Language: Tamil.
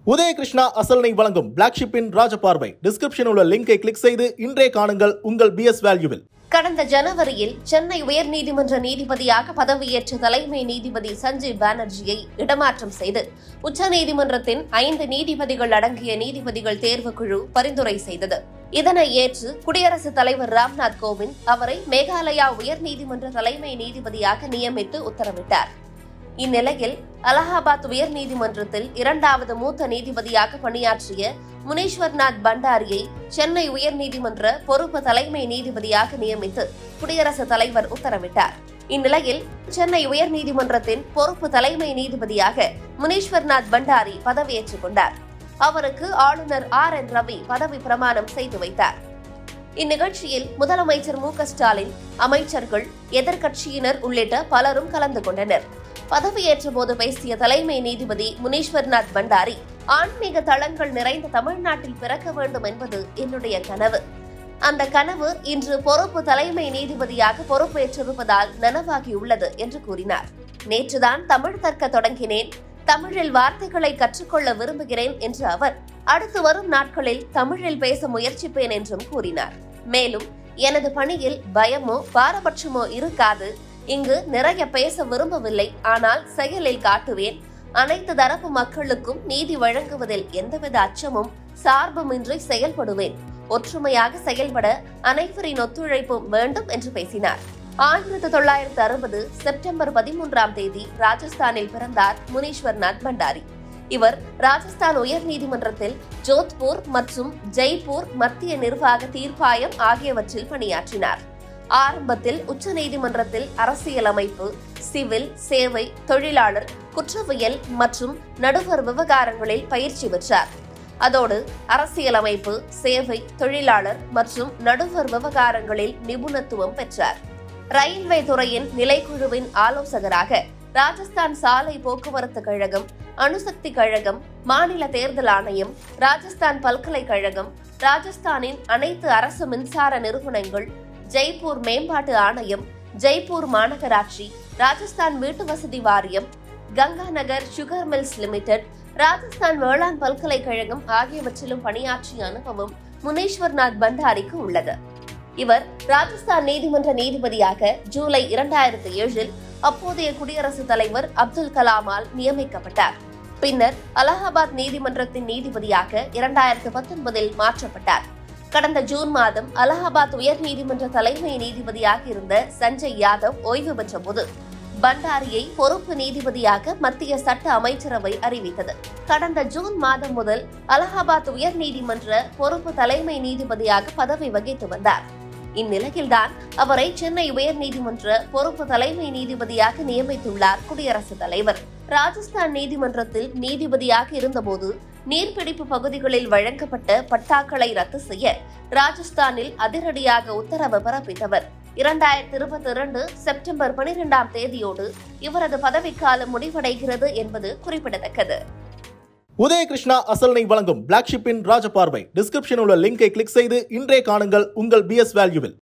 உதயகிருஷ்ணா அசல்னை வழங்கும் பிளாக் ஷிப்பின் ராஜபார்வை டிஸ்கிரிப்ஷன் உள்ள லிங்கை கிளிக் செய்து இன்றே காணுங்கள் உங்கள் பிஎஸ் வேல்யூவில் கடந்த ஜனவரியில் சென்னை உயர்நீதிமன்ற நீதிபதியாக பதவியேற்ற தலைமை நீதிபதி சஞ்சீவ் பானர்ஜியை இடமாற்றம் செய்து உச்சநீதிமன்றத்தின் ஐந்து நீதிபதிகள் அடங்கிய நீதிபதிகள் தேர்வுக்குழு பரிந்துரை செய்தது இதனை ஏற்று குடியரசுத் தலைவர் ராம்நாத் கோவிந்த் அவரை மேகாலயா உயர்நீதிமன்ற தலைமை நீதிபதியாக நியமித்து உத்தரவிட்டார் இந்நிலையில் அலகாபாத் உயர்நீதிமன்றத்தில் இரண்டாவது மூத்த நீதிபதியாக பணியாற்றிய முனீஸ்வர்நாத் பண்டாரியை சென்னை உயர்நீதிமன்ற பொறுப்பு தலைமை நீதிபதியாக நியமித்து குடியரசுத் தலைவர் உத்தரவிட்டார் இந்நிலையில் சென்னை உயர்நீதிமன்றத்தின் பொறுப்பு தலைமை நீதிபதியாக முனீஸ்வர்நாத் பண்டாரி பதவியேற்றுக் கொண்டார் அவருக்கு ஆளுநர் ஆர் என் ரவி பதவி பிரமாணம் செய்து வைத்தார் இந்நிகழ்ச்சியில் முதலமைச்சர் மு க ஸ்டாலின் அமைச்சர்கள் எதிர்க்கட்சியினர் உள்ளிட்ட பலரும் கலந்து கொண்டனர் பதவியேற்ற போது பேசிய தலைமை நீதிபதி முனீஸ்வர்நாத் பண்டாரி ஆன்மீக தளங்கள் நிறைந்த தமிழ்நாட்டில் பிறக்க வேண்டும் என்பது என்னுடைய கனவு அந்த கனவு இன்று பொறுப்பு தலைமை நீதிபதியாக பொறுப்பேற்றிருப்பதால் நனவாகியுள்ளது என்று கூறினார் நேற்றுதான் தமிழ் கற்க தொடங்கினேன் தமிழில் வார்த்தைகளை கற்றுக்கொள்ள விரும்புகிறேன் என்று அவர் அடுத்து வரும் நாட்களில் தமிழில் பேச முயற்சிப்பேன் என்றும் கூறினார் மேலும் எனது பணியில் பயமோ பாரபட்சமோ இருக்காது இங்கு நிறைய பேச விரும்பவில்லை ஆனால் செயலில் காட்டுவேன் அனைத்து தரப்பு மக்களுக்கும் நீதி வழங்குவதில் எந்தவித அச்சமும் சார்புமின்றி செயல்படுவேன் ஒற்றுமையாக செயல்பட அனைவரின் ஒத்துழைப்பும் வேண்டும் என்று பேசினார் ஆயிரத்தி தொள்ளாயிரத்து அறுபது செப்டம்பர் பதிமூன்றாம் தேதி ராஜஸ்தானில் பிறந்தார் முனீஸ்வர்நாத் பண்டாரி இவர் ராஜஸ்தான் உயர்நீதிமன்றத்தில் ஜோத்பூர் மற்றும் ஜெய்ப்பூர் மத்திய நிர்வாக தீர்ப்பாயம் ஆகியவற்றில் பணியாற்றினார் ஆரம்பத்தில் உச்சநீதிமன்றத்தில் அரசியலமைப்பு சிவில் சேவை தொழிலாளர் குற்றவியல் மற்றும் நடுவர் விவகாரங்களில் பயிற்சி பெற்றார் அதோடு அரசியலமைப்பு சேவை தொழிலாளர் மற்றும் நடுவர் விவகாரங்களில் நிபுணத்துவம் பெற்றார் ரயில்வே துறையின் நிலைக்குழுவின் ஆலோசகராக ராஜஸ்தான் சாலை போக்குவரத்து கழகம் அணுசக்தி கழகம் மாநில தேர்தல் ஆணையம் ராஜஸ்தான் பல்கலைக்கழகம் ராஜஸ்தானின் அனைத்து அரசு மின்சார நிறுவனங்கள் ஜெய்ப்பூர் மேம்பாட்டு ஆணையம் ஜெய்ப்பூர் மாநகராட்சி ராஜஸ்தான் வீட்டு வசதி வாரியம் Ganga Nagar sugar mills limited Rajasthan வேளாண் பல்கலைக்கழகம் ஆகியவற்றிலும் பணியாற்றிய அனுபவம் முனீஸ்வர்நாத் பண்டாரிக்கு உள்ளது இவர் ராஜஸ்தான் நீதிமன்ற நீதிபதியாக ஜூலை இரண்டாயிரத்தி ஏழில் அப்போதைய குடியரசுத் தலைவர் அப்துல் கலாமால் நியமிக்கப்பட்டார் பின்னர் அலகாபாத் நீதிமன்றத்தின் நீதிபதியாக இரண்டாயிரத்து பத்தொன்பதில் மாற்றப்பட்டார் கடந்த ஜூன் மாதம் அலகாபாத் உயர்நீதிமன்ற தலைமை நீதிபதியாக இருந்த சஞ்சய் யாதவ் ஓய்வு பெற்றபோது பண்டாரியை பொறுப்பு நீதிபதியாக மத்திய சட்ட அமைச்சரவை அறிவித்தது கடந்த ஜூன் மாதம் முதல் அலகாபாத் உயர்நீதிமன்ற பொறுப்பு தலைமை நீதிபதியாக பதவி வகித்து வந்தார் இந்நிலையில்தான் அவரை சென்னை உயர்நீதிமன்ற பொறுப்பு தலைமை நீதிபதியாக நியமித்துள்ளார் குடியரசுத் தலைவர் ராஜஸ்தான் நீதிமன்றத்தில் நீதிபதியாக இருந்தபோது நீர்பிடிப்பு பகுதிகளில் வழங்கப்பட்ட பட்டாக்களை ரத்து செய்ய ராஜஸ்தானில் அதிரடியாக உத்தரவு பிறப்பித்தவர் இரண்டாயிரத்தி இருபத்தி இரண்டு செப்டம்பர் பனிரெண்டாம் தேதியோடு இவரது பதவிக்காலம் முடிவடைகிறது என்பது குறிப்பிடத்தக்கது உதயகிருஷ்ணா அசல்னை வழங்கும் பிளாக் ஷிப்பின் ராஜபார்வை டிஸ்கிரிப்ஷன் உள்ள லிங்கை கிளிக் செய்து இன்றே காணுங்கள் உங்கள் பிஎஸ் வேல்யூவில்